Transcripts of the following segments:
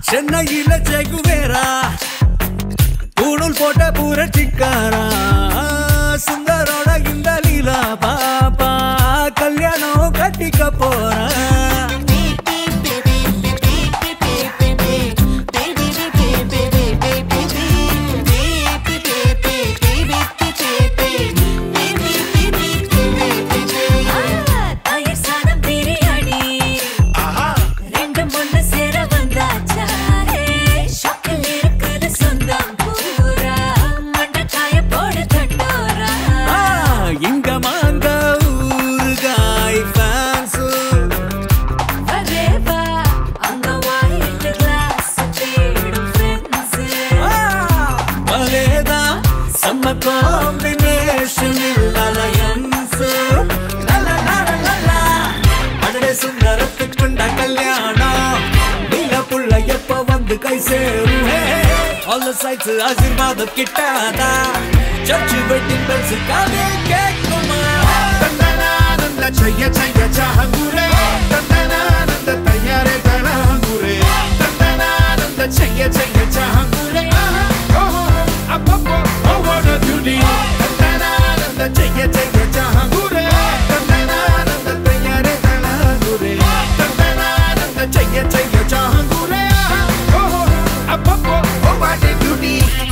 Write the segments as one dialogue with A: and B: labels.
A: சென்னையில செகுவேரா பூணூல் போட்ட புரட்சிக்காரா சுந்தரோட இந்த லீலா பாப்பா கல்யாணம் கட்டிக்க போறா
B: தயிர் சாதம் பிரியாணி ரெண்டும் ஒண்ணு சேர வந்தாச்சா ஷாக்கில் இருக்குது சொந்தம் பூரா மண்டக்காய போடு கட்டோரா
A: ஆ, இங்க மாந்த ஊறுகாய் ஃபேன்ஸ்
B: வரேவா அங்க வாயிட்டு கிளாஸ் தேடும் ஃப்ரெண்ட்ஸ்
A: பலேதா செம்ம காம்பினேஷன் அலையன்ஸ் அடடே சுந்தரத்துக்குண்ட கல்யாணம் நீல புள்ள எப்ப வந்து கை சேரும் ஆல் த சைட்ஸ் ஆசீர்வாதம் கிட்டாதா சர்ச்சு வெட்டிங் பெல்ஸ் காதே கேட்குமா
C: ತಂದನಾನಂದ ಚಯ್ಯ ಚಯ್ಯ ಚಹಂಗುರೆ ತಂದನಾನಂದ ತಯ್ಯಾರೆ ತಳಂಗುರೆ ತಂದನಾನಂದ ಚಯ್ಯ ಚಯ್ಯ ಚಹಂಗುರೆ ಅಪ್ಪಪ್ಪೋ ಅವನ ದುಡಿ ತಂದನಾನಂದ ಚಯ್ಯ ಚಯ್ಯ ಚಹಂಗುರೆ ತಂದನಾನಂದ ತಯ್ಯಾರೆ ತಳಂಗುರೆ ತಂದನಾನಂದ ಚಯ್ಯ ಚಯ್ಯ ಚಹಂಗುರೆ ಅಪ್ಪಪ್ಪೋ ಅವನ ದುಡಿ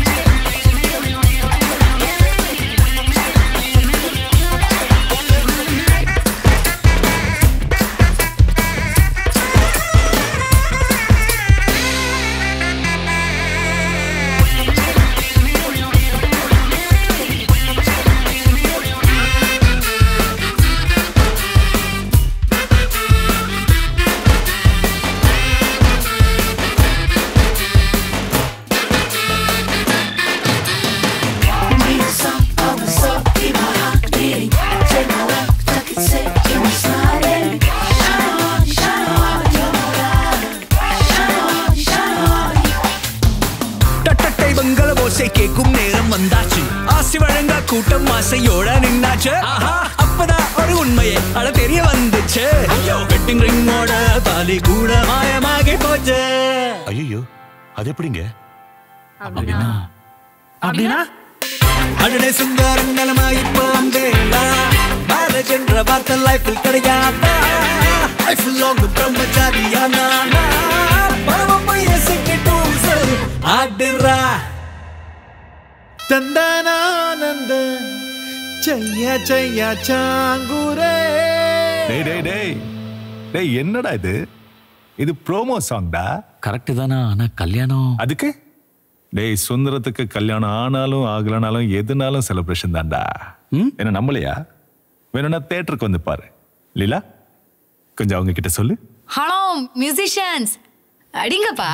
A: டட்டட்டை மங்கள ஓசை கேட்கும் நேரம் வந்தாச்சு ஆசி வழங்கா கூட்டம் ஆசையோட நின்னாச்சு ஆஹா அப்பதான் ஒரு உண்மையே அட தெரிய வந்துச்சு ஐயோ வெட்டிங் ரிங்கோட தாலி கூட மாயமாகி போச்சு
D: ஐயோ அது எப்படிங்க
A: அப்படின்னா அடடே சுந்தரங்கலமா இப்போ வந்தேலா மேரேஜ் என்ற வார்த்தை லைஃபில் கிடையாதா லைஃப் லாங் பிரம்மச்சாரியா நானா பரவம் வயசுக்கு டூசல் ஆடுறா
C: ತಂದನಾನಂದ ಚಯ್ಯ ಚಯ್ಯ ಚಾಂಗುರೇ
D: டேய் டேய் டேய் டேய் என்னடா இது இது ப்ரோமோ சாங்டா
E: கரெக்ட் தானா ஆனா கல்யாணம்
D: அதுக்கு டேய் சுந்தரத்துக்கு கல்யாணம் ஆனாலும் ஆகலனாலும் எதுனாலும் செலிப்ரேஷன் தான்டா என்ன நம்மளையா வேணும்னா தேட்டருக்கு வந்து பாரு லீலா கொஞ்சம் அவங்க கிட்ட சொல்லு
F: ஹலோ மியூசிஷியன்ஸ் அடிங்கப்பா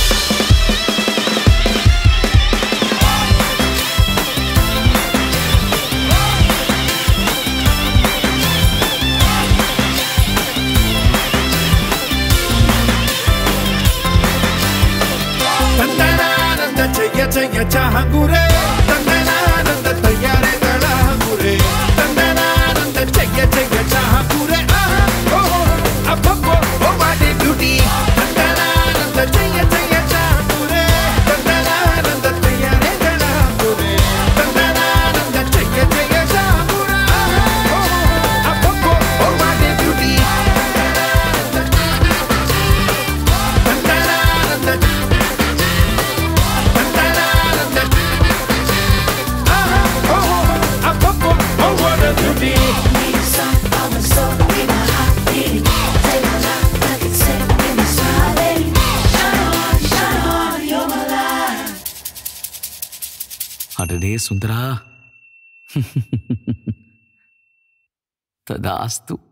C: ತಂದನಾನಂದ ಚಯ್ಯ ಚಯ್ಯ ಚಾಂಗುರೇ ತಂದನಾನಂದ ತಯ್ಯಾರೆ ತಳಂಗುರೇ ತಂದನಾನಂದ ಚಯ್ಯ ಚಯ್ಯ ಚಾಂಗುರೇ ಅಪ್ಪಪ್ಪೋ ಓವಾಡಿ ಡ್ಯೂಟಿ ತಂದನಾನಂದ ಚಯ್ಯ ಚಯ್ಯ ಚಾಂಗುರೇ ತಂದನಾನಂದ ತಯ್ಯಾರೆ ತಳಂಗುರೇ ತಂದನಾನಂದ ಚಯ್ಯ ಚಯ್ಯ ಚಾಂಗುರೇ ಅಪ್ಪಪ್ಪೋ ಓವಾಡಿ ಡ್ಯೂಟಿ ತಂದನಾನಂದ
E: அடடே சுந்தரா ததாஸ்து